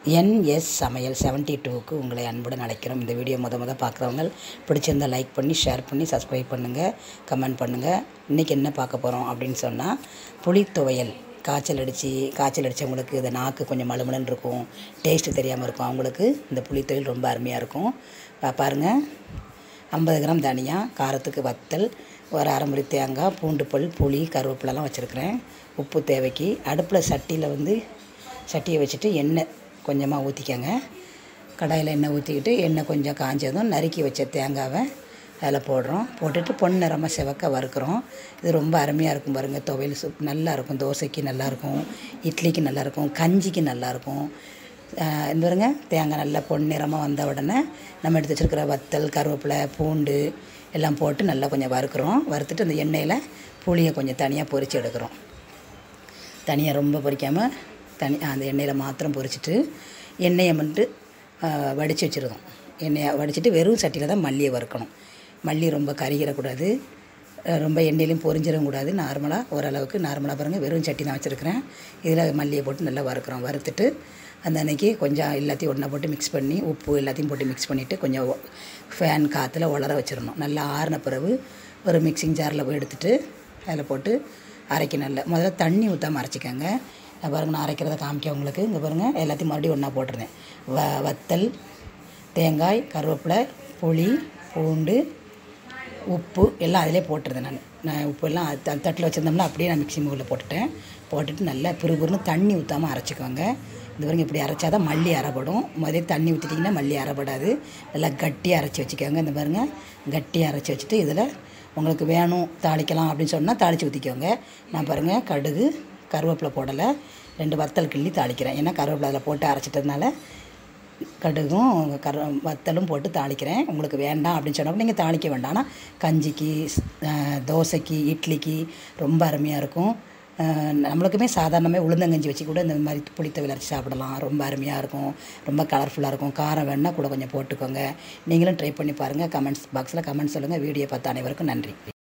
NS சமையல் seventy டூக்கு உங்களை அன்புடன் அழைக்கிறோம் இந்த வீடியோ முத முத பார்க்குறவங்க பிடிச்சிருந்தா லைக் பண்ணி ஷேர் பண்ணி சப்ஸ்கிரைப் பண்ணுங்கள் கமெண்ட் பண்ணுங்கள் இன்றைக்கி என்ன பார்க்க போகிறோம் அப்படின்னு சொன்னால் புளி துவையல் காய்ச்சல் அடித்து காய்ச்சல் அடித்தவங்களுக்கு இந்த நாக்கு கொஞ்சம் மழுமலுன்னு இருக்கும் டேஸ்ட்டு தெரியாமல் இருக்கும் அவங்களுக்கு இந்த புளி துவையல் ரொம்ப அருமையாக இருக்கும் பா- பாருங்கள் ஐம்பது கிராம் தனியா காரத்துக்கு வத்தல் ஒரு அரைமுறி தேங்காய் பூண்டு பல் புளி கருவேப்பிலலாம் வச்சுருக்கிறேன் உப்பு தேவைக்கு அடுப்பில் சட்டியில் வந்து சட்டியை வச்சுட்டு எண்ணெய் கொஞ்சமாக ஊற்றிக்கங்க கடாயில் எண்ணெய் ஊற்றிக்கிட்டு எண்ணெய் கொஞ்சம் காஞ்சதும் நறுக்கி வச்ச தேங்காவை அதில் போடுறோம் போட்டுட்டு பொன்னிறமாக செவக்க வறுக்கிறோம் இது ரொம்ப அருமையாக இருக்கும் பாருங்கள் துவையல் சூப் நல்லா இருக்கும் தோசைக்கு நல்லாயிருக்கும் இட்லிக்கு நல்லாயிருக்கும் கஞ்சிக்கு நல்லாயிருக்கும் ஆஹ் இந்த பாருங்க தேங்காய் நல்லா பொன்னிறமாக வந்த உடனே நம்ம எடுத்து வச்சிருக்கிற வத்தல் கருவேப்பிலை பூண்டு எல்லாம் போட்டு நல்லா கொஞ்சம் வறுக்கிறோம் வறுத்துட்டு அந்த எண்ணெயில் புளியை கொஞ்சம் தனியாக பொரித்து எடுக்கிறோம் தனியாக ரொம்ப பொரிக்காமல் தனி அந்த எண்ணெயில் மாத்திரம் பொரிச்சிட்டு எண்ணெயை வந்துட்டு வடித்து வச்சுருந்தோம் எண்ணெயை வடிச்சிட்டு வெறும் சட்டியில் தான் மல்லியை வறுக்கணும் மல்லி ரொம்ப கருகிடக்கூடாது அஹ் ரொம்ப எண்ணெயிலையும் பொரிஞ்சிடவும் கூடாது நார்மலாக ஓரளவுக்கு நார்மலாக பாருங்கள் வெறும் சட்டி தான் வச்சுருக்கிறேன் இதில் மல்லியை போட்டு நல்லா வறுக்கிறோம் வறுத்துட்டு அந்த அன்னைக்கு கொஞ்சம் எல்லாத்தையும் ஒன்றா போட்டு மிக்ஸ் பண்ணி உப்பு எல்லாத்தையும் போட்டு மிக்ஸ் பண்ணிவிட்டு கொஞ்சம் ஃபேன் காற்றுல உலர வச்சிடணும் நல்லா ஆறின பிறகு ஒரு மிக்சிங் ஜாரில் போய் எடுத்துட்டு அதில் போட்டு அரைக்க நல்ல முதல்ல தண்ணி ஊற்றாம அரைச்சிக்கோங்க நான் பாருங்க நான் அரைக்கிறத காமிக்க உங்களுக்கு இங்கே பாருங்கள் எல்லாத்தையும் மறுபடியும் ஒன்றா போட்டுருந்தேன் வ வத்தல் தேங்காய் கருவேப்பிலை புளி பூண்டு உப்பு எல்லாம் அதிலே போட்டுருந்தேன் நான் நான் உப்பு எல்லாம் த தட்டில் வச்சுருந்தோம்னா அப்படியே நான் மிக்ஸி மூலில் போட்டுட்டேன் போட்டுட்டு நல்லா பிறுபிறுன்னு தண்ணி ஊற்றாமல் அரைச்சிக்கோங்க இந்த வரைக்கும் இப்படி அரைச்சா தான் மல்லி அரைப்படும் முதல்ல தண்ணி ஊற்றிட்டிங்கன்னா மல்லி அரைப்படாது நல்லா கட்டியாக அரைச்சி வச்சுக்கோங்க இந்த பாருங்க கட்டியாக அரைச்சி வச்சுட்டு இதில் உங்களுக்கு வேணும் தாளிக்கலாம் அப்படின்னு சொன்னால் தாளித்து ஊற்றிக்கோங்க நான் பாருங்கள் கடுகு கருவேப்பிலை போடலை ரெண்டு வத்தல் கிள்ளி தாளிக்கிறேன் ஏன்னா கருவேப்பிலை அதில் போட்டு அரைச்சிட்டதுனால கடுகும் கரு வத்தலும் போட்டு தாளிக்கிறேன் உங்களுக்கு வேண்டாம் அப்படின்னு சொன்னப்போ நீங்கள் தாளிக்க வேண்டாம் ஆனால் கஞ்சிக்கு ஸ்- அஹ் தோசைக்கு இட்லிக்கு ரொம்ப அருமையாக இருக்கும் அஹ் நம்மளுக்குமே சாதாரணமே உளுந்தங்கஞ்சி வச்சு கூட இந்த மாதிரி புளித்த விளைச்சி சாப்பிடலாம் ரொம்ப அருமையாக இருக்கும் ரொம்ப கலர்ஃபுல்லாக இருக்கும் காரம் வேணால் கூட கொஞ்சம் போட்டுக்கோங்க நீங்களும் ட்ரை பண்ணி பாருங்கள் கமெண்ட்ஸ் பாக்ஸில் கமெண்ட் சொல்லுங்கள் வீடியோ பார்த்த அனைவருக்கும் நன்றி